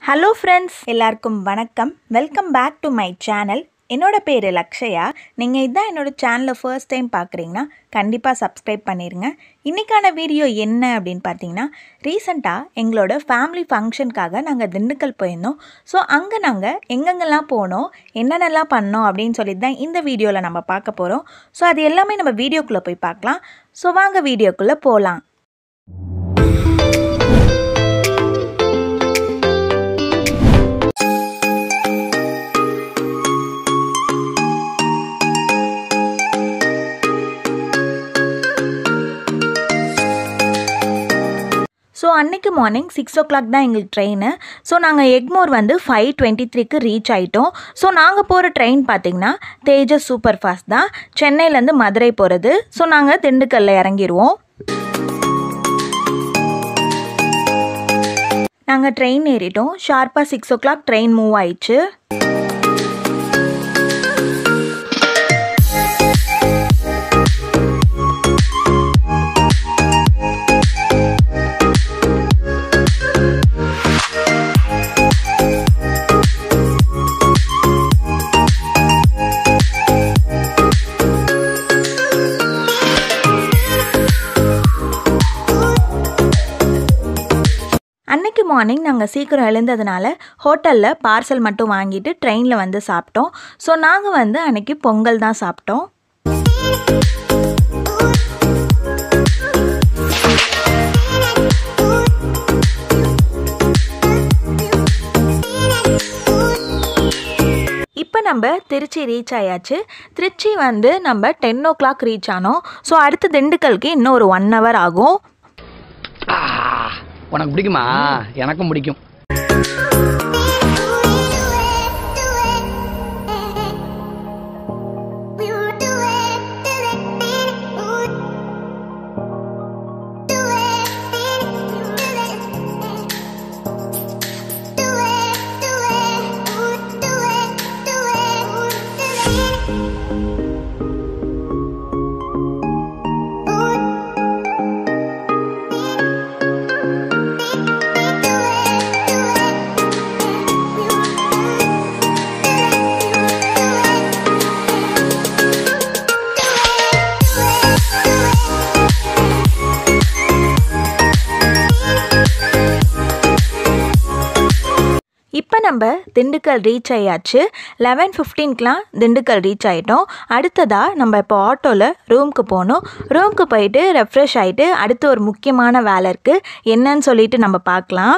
hello friends எல்லாருக்கும் வணக்கம் welcome back to my channel என்னோட பேர் லக்ஷயா நீங்கள் இதான் என்னோட சேனலை ஃபர்ஸ்ட் டைம் பார்க்குறீங்கன்னா கண்டிப்பாக சப்ஸ்கிரைப் பண்ணிடுங்க இன்றைக்கான வீடியோ என்ன அப்படின்னு பார்த்தீங்கன்னா ரீசெண்டாக எங்களோட ஃபேமிலி ஃபங்க்ஷனுக்காக நாங்கள் திண்டுக்கல் போயிருந்தோம் ஸோ அங்கே நாங்கள் எங்கெங்கெல்லாம் போனோம் என்னென்னலாம் பண்ணோம் அப்படின்னு சொல்லிட்டு தான் இந்த வீடியோவில் நம்ம பார்க்க போகிறோம் ஸோ அது எல்லாமே நம்ம வீடியோக்குள்ளே போய் பார்க்கலாம் ஸோ வாங்க வீடியோக்குள்ளே போகலாம் ஸோ அன்னைக்கு மார்னிங் சிக்ஸ் ஓ கிளாக் தான் எங்களுக்கு ட்ரெயின் ஸோ நாங்கள் எக்மோர் வந்து ஃபைவ் டுவெண்ட்டி த்ரீக்கு ரீச் ஆகிட்டோம் ஸோ நாங்கள் போகிற ட்ரெயின் பார்த்திங்கன்னா தேஜஸ் சூப்பர் ஃபாஸ்ட் தான் சென்னையிலேருந்து மதுரை போகிறது ஸோ நாங்கள் திண்டுக்கல்ல இறங்கிடுவோம் நாங்கள் ட்ரெயின் ஏறிட்டோம் ஷார்ப்பாக six o'clock train move ஆயிடுச்சு அன்னைக்கு மார்னிங் நாங்கள் சீக்கிரம் எழுந்ததுனால ஹோட்டலில் பார்சல் மட்டும் வாங்கிட்டு ட்ரெயினில் வந்து சாப்பிட்டோம் ஸோ நாங்கள் வந்து அன்னைக்கு பொங்கல் தான் சாப்பிட்டோம் இப்போ நம்ம திருச்சி ரீச் ஆயாச்சு திருச்சி வந்து நம்ம டென் ஓ கிளாக் ரீச் ஆனோம் ஸோ அடுத்து திண்டுக்கலுக்கு இன்னும் ஒரு ஒன் ஹவர் ஆகும் ஆ, உனக்கு பிடிக்குமா எனக்கும் பிடிக்கும் இப்போ நம்ம திண்டுக்கல் ரீச் ஆயாச்சு லெவன் ஃபிஃப்டீன்க்கெலாம் திண்டுக்கல் ரீச் ஆகிட்டோம் அடுத்ததாக நம்ம இப்போ ஆட்டோவில் ரூமுக்கு போகணும் ரூமுக்கு போயிட்டு ரெஃப்ரெஷ் ஆகிட்டு அடுத்து ஒரு முக்கியமான வேலை இருக்குது என்னன்னு சொல்லிட்டு நம்ம பார்க்கலாம்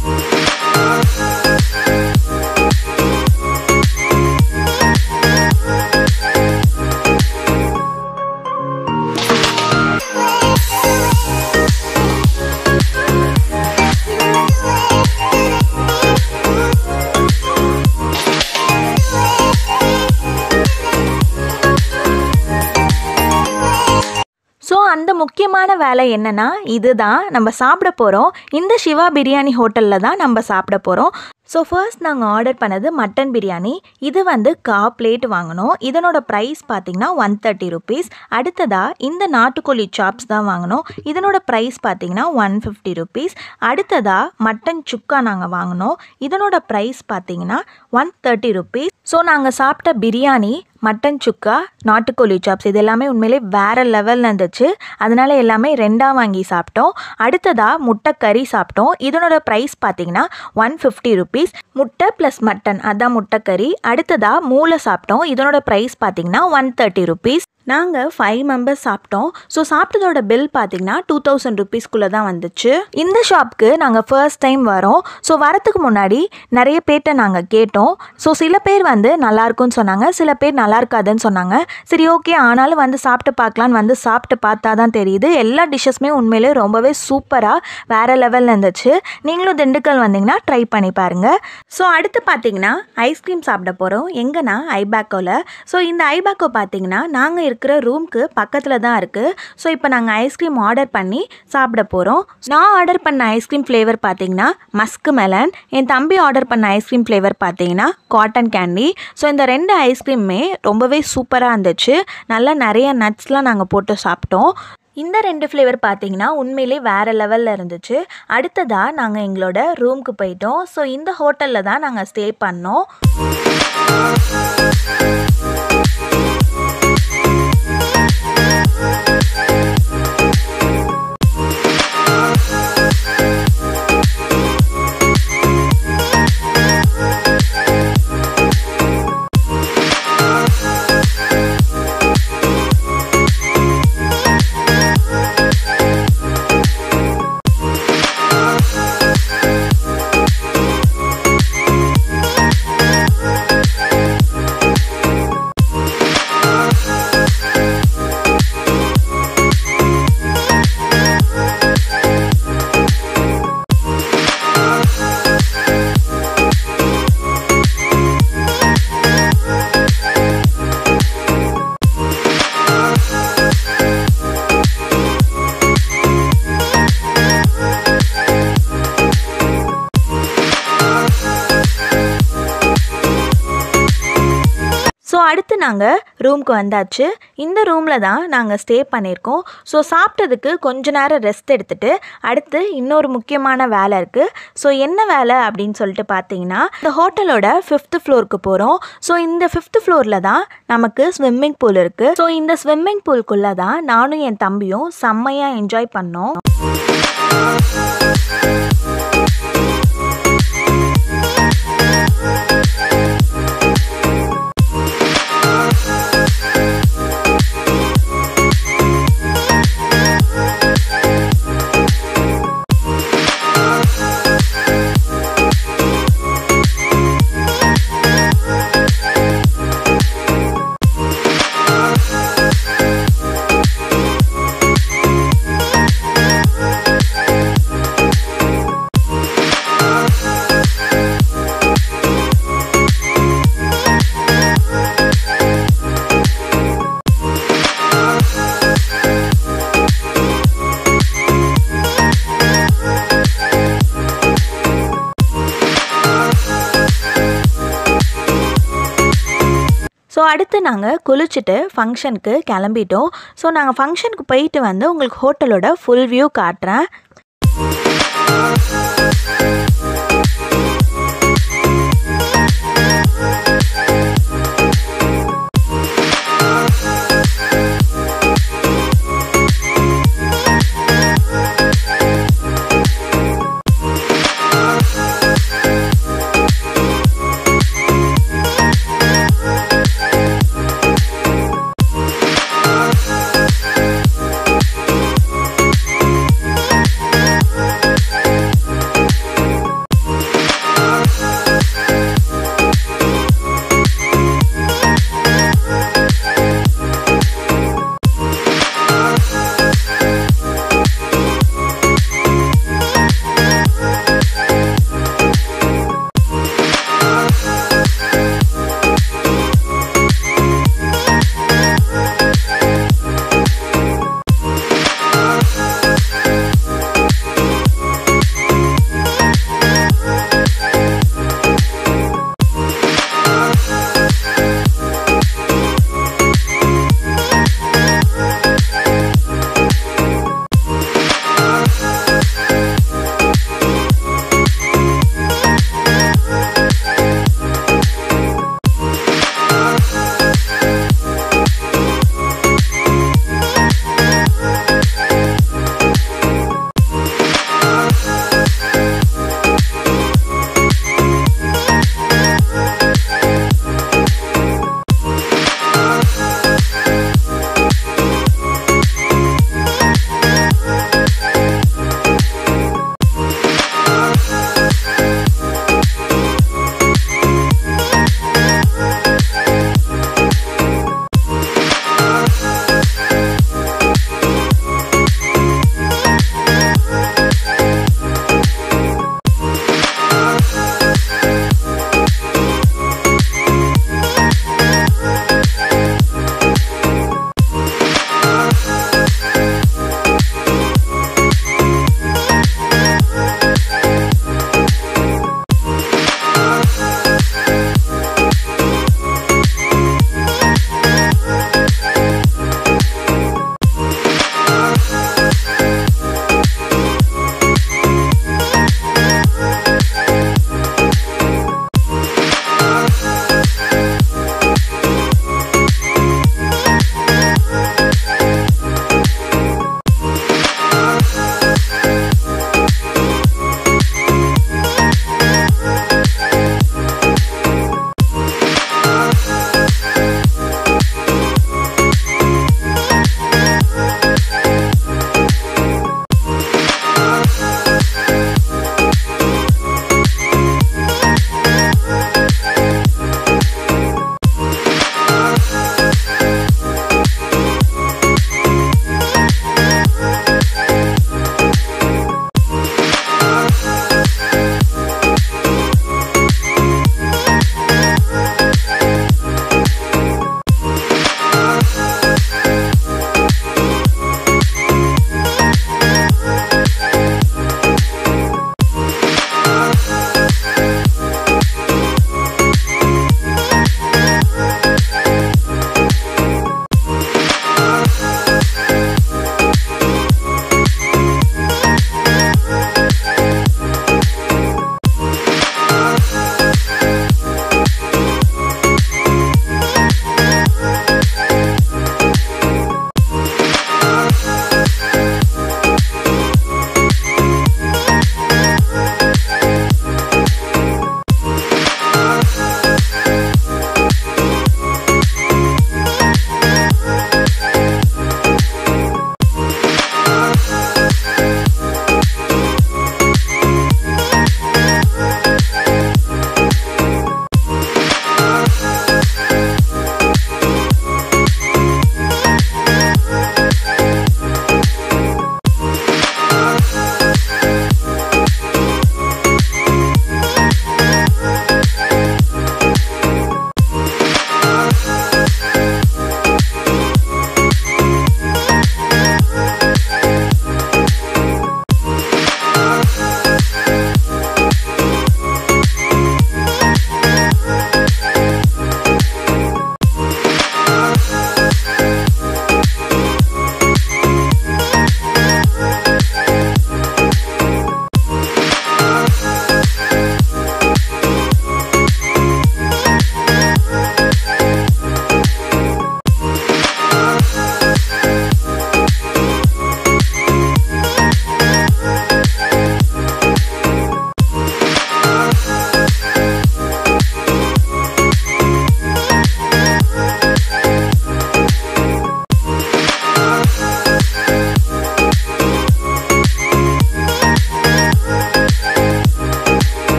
ஸோ அந்த முக்கியமான வேலை என்னன்னா இதுதான் நம்ம சாப்பிட போகிறோம் இந்த சிவா பிரியாணி ஹோட்டலில் தான் நம்ம சாப்பிட போகிறோம் ஸோ ஃபர்ஸ்ட் நாங்கள் ஆர்டர் பண்ணது மட்டன் பிரியாணி இது வந்து கா பிளேட் வாங்கினோம் இதனோட ப்ரைஸ் பார்த்தீங்கன்னா ஒன் தேர்ட்டி ருபீஸ் அடுத்ததாக இந்த நாட்டுக்கோழி சாப்ஸ் தான் வாங்கினோம் இதனோட ப்ரைஸ் பார்த்தீங்கன்னா ஒன் ஃபிஃப்டி ருபீஸ் அடுத்ததாக மட்டன் சுக்கா நாங்கள் வாங்கினோம் இதனோட ப்ரைஸ் பார்த்தீங்கன்னா ஒன் தேர்ட்டி ருபீஸ் ஸோ நாங்கள் சாப்பிட்ட பிரியாணி மட்டன் சுக்கா நாட்டுக்கோழி சாப்ஸ் இது எல்லாமே உண்மையிலே வேறு லெவலில் இருந்துச்சு அதனால எல்லாமே ரெண்டாக வாங்கி சாப்பிட்டோம் அடுத்ததாக முட்டை கறி சாப்பிட்டோம் இதனோட ப்ரைஸ் பார்த்தீங்கன்னா ஒன் ஃபிஃப்டி ருபீஸ் முட்டை ப்ளஸ் மட்டன் அதான் முட்டை கறி அடுத்ததாக மூளை சாப்பிட்டோம் இதனோட ப்ரைஸ் பார்த்தீங்கன்னா ஒன் தேர்ட்டி ருபீஸ் நாங்கள் ஃபைவ் மெம்பர்ஸ் சாப்பிட்டோம் ஸோ சாப்பிட்டதோட பில் பார்த்தீங்கன்னா டூ தௌசண்ட் ருபீஸ்க்குள்ளே தான் வந்துச்சு இந்த ஷாப்க்கு நாங்கள் ஃபர்ஸ்ட் டைம் வரோம் ஸோ வரத்துக்கு முன்னாடி நிறைய பேர்கிட்ட நாங்கள் கேட்டோம் ஸோ சில பேர் வந்து நல்லா இருக்கும்னு சொன்னாங்க சில பேர் நல்லா இருக்காதுன்னு சொன்னாங்க சரி ஓகே ஆனாலும் வந்து சாப்பிட்டு பார்க்கலான்னு வந்து சாப்பிட்டு பார்த்தா தான் தெரியுது எல்லா டிஷ்ஷஸுமே உண்மையிலே ரொம்பவே சூப்பராக வேறு லெவலில் இருந்துச்சு நீங்களும் திண்டுக்கல் வந்தீங்கன்னா ட்ரை பண்ணி பாருங்கள் ஸோ அடுத்து பார்த்தீங்கன்னா ஐஸ்கிரீம் சாப்பிட போகிறோம் எங்கன்னா ஐபேக்கோவில் ஸோ இந்த ஐபேக்கோ பார்த்தீங்கன்னா நாங்கள் இருக்கிற ரூம்க்கு பக்கத்தில் தான் இருக்குது ஸோ இப்போ நாங்கள் ஐஸ்கிரீம் ஆர்டர் பண்ணி சாப்பிட போகிறோம் நான் ஆர்டர் பண்ண ஐஸ்கிரீம் ஃப்ளேவர் பார்த்தீங்கன்னா மஸ்க் மெலன் என் தம்பி ஆர்டர் பண்ண ஐஸ்கிரீம் ஃப்ளேவர் பார்த்தீங்கன்னா காட்டன் கேண்டி ஸோ இந்த ரெண்டு ஐஸ்கிரீமுமே ரொம்பவே சூப்பராக இருந்துச்சு நல்லா நிறைய நட்ஸ்லாம் நாங்கள் போட்டு சாப்பிட்டோம் இந்த ரெண்டு ஃப்ளேவர் பார்த்தீங்கன்னா உண்மையிலே வேறு லெவலில் இருந்துச்சு அடுத்ததாக நாங்கள் எங்களோட ரூமுக்கு போயிட்டோம் ஸோ இந்த ஹோட்டலில் தான் நாங்கள் ஸ்டே பண்ணோம் ஸோ அடுத்து நாங்கள் ரூம்க்கு வந்தாச்சு இந்த ரூமில் தான் நாங்கள் ஸ்டே பண்ணியிருக்கோம் ஸோ சாப்பிட்டதுக்கு கொஞ்ச நேரம் ரெஸ்ட் எடுத்துட்டு அடுத்து இன்னொரு முக்கியமான வேலை இருக்குது ஸோ என்ன வேலை அப்படின்னு சொல்லிட்டு பார்த்தீங்கன்னா இந்த ஹோட்டலோட ஃபிஃப்த் ஃப்ளோருக்கு போகிறோம் ஸோ இந்த ஃபிஃப்த் ஃப்ளோரில் தான் நமக்கு ஸ்விம்மிங் பூல் இருக்குது ஸோ இந்த ஸ்விம்மிங் பூல்குள்ளே தான் நானும் என் தம்பியும் செம்மையாக என்ஜாய் பண்ணோம் ஸோ அடுத்து நாங்கள் குளிச்சுட்டு ஃபங்க்ஷனுக்கு கிளம்பிட்டோம் ஸோ நாங்கள் ஃபங்க்ஷனுக்கு போயிட்டு வந்து உங்களுக்கு ஹோட்டலோட ஃபுல் வியூ காட்டுறேன்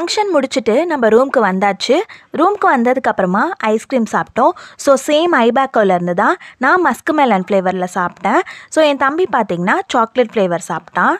ஃபங்க்ஷன் முடிச்சுட்டு நம்ம ரூம்க்கு வந்தாச்சு ரூம்க்கு வந்ததுக்கப்புறமா ஐஸ்கிரீம் சாப்பிட்டோம் ஸோ சேம் ஐபேக்கோல இருந்து தான் நான் மஸ்க் மெலன் ஃப்ளேவரில் சாப்பிட்டேன் ஸோ என் தம்பி பார்த்தீங்கன்னா சாக்லேட் ஃப்ளேவர் சாப்பிட்டான்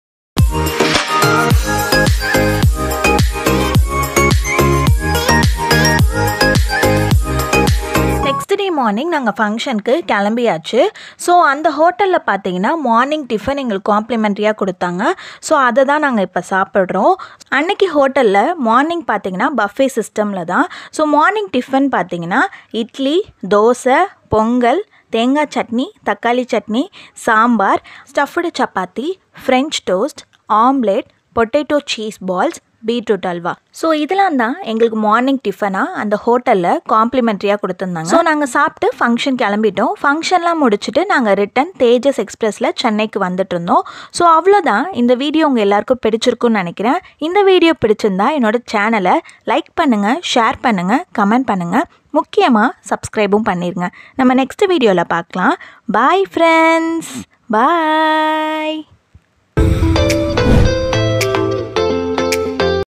நெக்ஸ்ட் டே மார்னிங் நாங்கள் ஃபங்க்ஷனுக்கு கிளம்பியாச்சு ஸோ அந்த ஹோட்டலில் பார்த்தீங்கன்னா மார்னிங் டிஃபன் எங்களுக்கு காம்ப்ளிமெண்ட்ரியாக கொடுத்தாங்க ஸோ அதை தான் நாங்கள் இப்போ சாப்பிட்றோம் அன்னைக்கு ஹோட்டலில் மார்னிங் பார்த்தீங்கன்னா பஃபே சிஸ்டமில் தான் ஸோ மார்னிங் டிஃபன் பார்த்தீங்கன்னா இட்லி தோசை பொங்கல் தேங்காய் சட்னி தக்காளி chutney sambar stuffed chapati French toast omelette potato cheese balls beetroot halwa so இதெல்லாம் தான் எங்களுக்கு மார்னிங் டிஃபனாக அந்த ஹோட்டலில் காம்ப்ளிமெண்ட்ரியாக கொடுத்துருந்தாங்க ஸோ நாங்கள் சாப்பிட்டு ஃபங்க்ஷன் கிளம்பிட்டோம் ஃபங்க்ஷன்லாம் முடிச்சுட்டு நாங்கள் ரிட்டன் தேஜஸ் எக்ஸ்பிரஸில் சென்னைக்கு வந்துட்டு இருந்தோம் ஸோ அவ்வளோதான் இந்த வீடியோ உங்கள் எல்லாருக்கும் பிடிச்சிருக்குன்னு நினைக்கிறேன் இந்த வீடியோ பிடிச்சிருந்தா என்னோட சேனலை லைக் பண்ணுங்கள் ஷேர் பண்ணுங்கள் கமெண்ட் பண்ணுங்கள் முக்கியமாக சப்ஸ்கிரைபும் பண்ணிடுங்க நம்ம நெக்ஸ்ட் வீடியோவில் பார்க்கலாம் பாய் ஃப்ரெண்ட்ஸ் பாய்